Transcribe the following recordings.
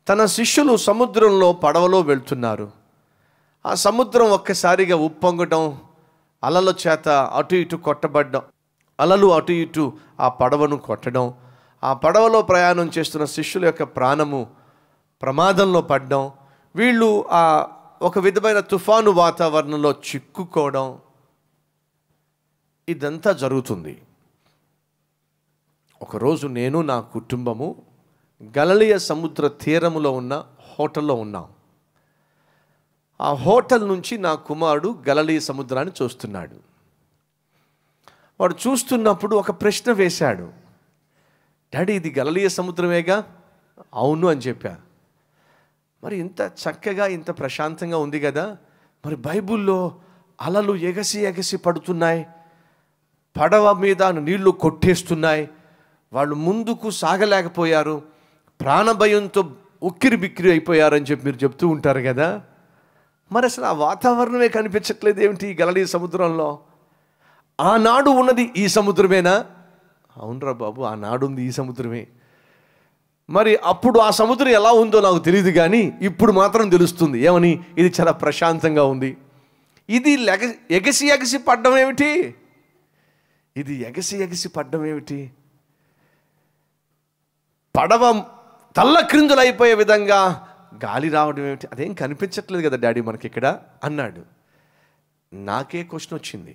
తన శిష్యులు సముద్రంలో పడవలో వెళ్తున్నారు ఆ సముద్రం ఒక్కసారిగా ఉప్పొంగటం అలల చేత అటు ఇటు కొట్టబడ్డం అలలు అటు ఇటు ఆ పడవను కొట్టడం ఆ పడవలో ప్రయాణం చేస్తున్న శిష్యుల యొక్క ప్రాణము ప్రమాదంలో పడ్డం వీళ్ళు ఆ ఒక విధమైన తుఫాను వాతావరణంలో చిక్కుకోవడం ఇదంతా జరుగుతుంది ఒకరోజు నేను నా కుటుంబము గలలియ సముద్ర తీరములో ఉన్న హోటల్లో ఉన్నాం ఆ హోటల్ నుంచి నా కుమారుడు గలలియ సముద్రాన్ని చూస్తున్నాడు వాడు చూస్తున్నప్పుడు ఒక ప్రశ్న వేశాడు డాడీ ఇది గలలియ సముద్రమేగా అవును అని చెప్పా మరి ఇంత చక్కగా ఇంత ప్రశాంతంగా ఉంది కదా మరి బైబిల్లో అలలు ఎగసి ఎగసి పడుతున్నాయి పడవ మీద నీళ్లు కొట్టేస్తున్నాయి వాళ్ళు ముందుకు సాగలేకపోయారు ప్రాణభయంతో ఉక్కిరి బిక్కిరి అయిపోయారని చెప్పి మీరు చెప్తూ ఉంటారు కదా మరి అసలు ఆ వాతావరణమే కనిపించట్లేదు ఏమిటి ఈ గలలీ సముద్రంలో ఆనాడు ఉన్నది ఈ సముద్రమేనా అవునరా బాబు ఆనాడు ఉంది ఈ సముద్రమే మరి అప్పుడు ఆ సముద్రం ఎలా ఉందో నాకు తెలియదు కానీ ఇప్పుడు మాత్రం తెలుస్తుంది ఏమని ఇది చాలా ప్రశాంతంగా ఉంది ఇది లెగ ఎగసి ఎగసి పడ్డం ఏమిటి ఇది ఎగసి ఎగసి పడ్డం ఏమిటి పడవ తల్ల క్రిందులైపోయే విధంగా గాలి రావడం ఏమిటి అదేం కనిపించట్లేదు కదా డాడీ మనకి ఇక్కడ అన్నాడు నాకే క్వశ్చన్ వచ్చింది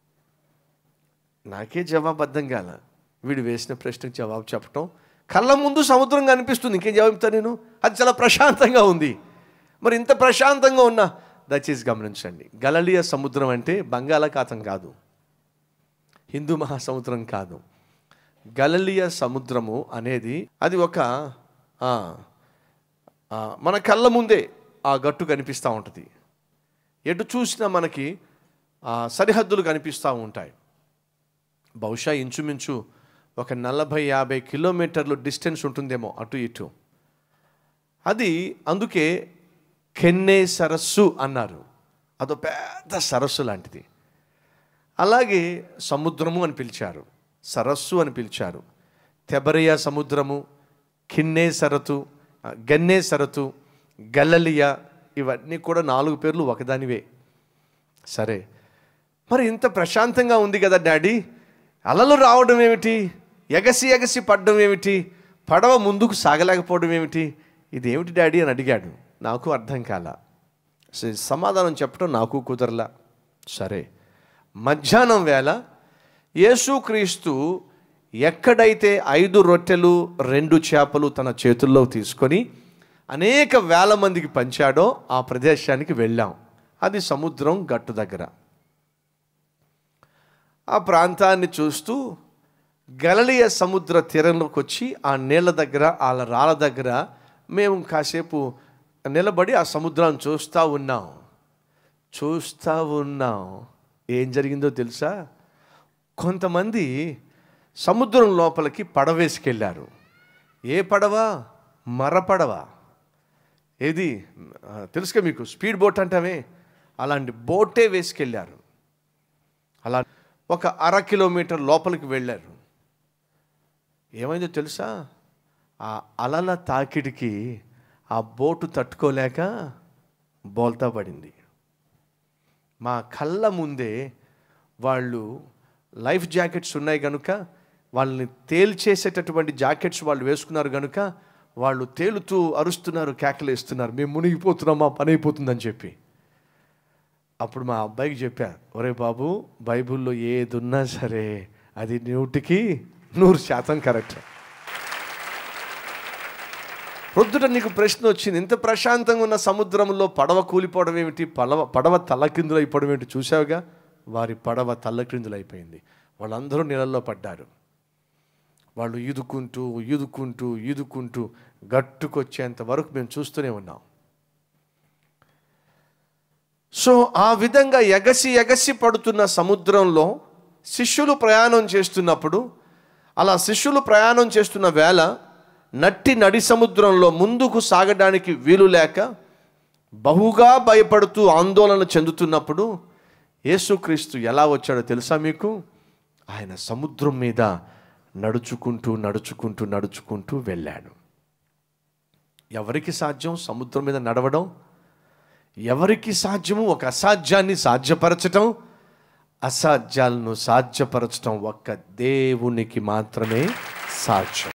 నాకే జవాబు అర్థం కాల వీడు వేసిన ప్రశ్నకు జవాబు చెప్పటం కళ్ళ ముందు సముద్రం కనిపిస్తుంది ఇంకేం జవాబు చెప్తా నేను అది చాలా ప్రశాంతంగా ఉంది మరి ఇంత ప్రశాంతంగా ఉన్నా దయచేసి గమనించండి గలలియ సముద్రం అంటే బంగాళాఖాతం కాదు హిందూ మహాసముద్రం కాదు గలలియ సముద్రము అనేది అది ఒక ఆ, ఆ, మన కళ్ళ ముందే ఆ గట్టు కనిపిస్తూ ఉంటుంది ఎటు చూసినా మనకి ఆ, సరిహద్దులు కనిపిస్తూ ఉంటాయి బహుశా ఇంచుమించు ఒక నలభై యాభై కిలోమీటర్లు డిస్టెన్స్ ఉంటుందేమో అటు ఇటు అది అందుకే కెన్నే సరస్సు అన్నారు అదో పెద్ద సరస్సు లాంటిది అలాగే సముద్రము అని పిలిచారు సరస్సు అని పిలిచారు తెబరియా సముద్రము కిన్నే సరతు ఆ, గన్నే సరతు గల్లలియా ఇవన్నీ కూడా నాలుగు పేర్లు ఒకదానివే సరే మరి ఇంత ప్రశాంతంగా ఉంది కదా డాడీ అలలు రావడం ఏమిటి ఎగసి ఎగసి పడడం ఏమిటి పడవ ముందుకు సాగలేకపోవడం ఏమిటి ఇదేమిటి డాడీ అని అడిగాడు నాకు అర్థం కాల స- సమాధానం చెప్పడం నాకు కుదరలా సరే మధ్యాహ్నం వేళ యేసుక్రీస్తు ఎక్కడైతే ఐదు రొట్టెలు రెండు చేపలు తన చేతుల్లో తీసుకొని అనేక వేల మందికి పంచాడో ఆ ప్రదేశానికి వెళ్ళాం అది సముద్రం గట్టు దగ్గర ఆ ప్రాంతాన్ని చూస్తూ గలలియ సముద్ర తీరంలోకి వచ్చి ఆ నీళ్ళ దగ్గర వాళ్ళ రాళ్ళ దగ్గర మేము కాసేపు నిలబడి ఆ సముద్రాన్ని చూస్తూ ఉన్నాం చూస్తూ ఉన్నాం ఏం జరిగిందో తెలుసా కొంతమంది సముద్రం లోపలికి పడవ వేసుకెళ్ళారు ఏ పడవ మర పడవ ఏది ఆ, తెలుసుగా మీకు స్పీడ్ బోట్ అంటామే అలాంటి బోటే వేసుకెళ్ళారు అలా ఒక అర కిలోమీటర్ లోపలికి వెళ్ళారు ఏమైందో తెలుసా ఆ అలల తాకిడికి ఆ బోటు తట్టుకోలేక బోల్తా పడింది మా కళ్ళ ముందే వాళ్ళు లైఫ్ జాకెట్స్ ఉన్నాయి కనుక వాళ్ళని తేల్చేసేటటువంటి జాకెట్స్ వాళ్ళు వేసుకున్నారు కనుక వాళ్ళు తేలుతూ అరుస్తున్నారు కేకలేస్తున్నారు మేము మునిగిపోతున్నాం మా పని అయిపోతుందని చెప్పి అప్పుడు మా అబ్బాయికి చెప్పా ఒరే బాబు బైబిల్లో ఏదున్నా సరే అది నూటికి నూరు శాతం కరెక్ట్ ప్రొద్దుట నీకు ప్రశ్న వచ్చింది ఇంత ప్రశాంతంగా ఉన్న సముద్రంలో పడవ కూలిపోవడం ఏమిటి పడవ పడవ తల్లకిందులు అయిపోవడం ఏమిటి చూసావుగా వారి పడవ తల్లకిందులు అయిపోయింది వాళ్ళందరూ నీళ్ళల్లో పడ్డారు వాళ్ళు ఈదుకుంటూ ఈదుకుంటూ ఈదుకుంటూ గట్టుకొచ్చేంత వరకు మేము చూస్తూనే ఉన్నాం సో ఆ విధంగా ఎగసి ఎగసి పడుతున్న సముద్రంలో శిష్యులు ప్రయాణం చేస్తున్నప్పుడు అలా శిష్యులు ప్రయాణం చేస్తున్న వేళ నట్టి నడి సముద్రంలో ముందుకు సాగడానికి వీలు లేక బహుగా భయపడుతూ ఆందోళన చెందుతున్నప్పుడు యేసుక్రీస్తు ఎలా వచ్చాడో తెలుసా మీకు ఆయన సముద్రం మీద నడుచుకుంటూ నడుచుకుంటూ నడుచుకుంటూ వెళ్ళాడు ఎవరికి సాధ్యం సముద్రం మీద నడవడం ఎవరికి సాధ్యము ఒక అసాధ్యాన్ని సాధ్యపరచటం అసాధ్యాలను సాధ్యపరచటం ఒక్క దేవునికి మాత్రమే సాధ్యం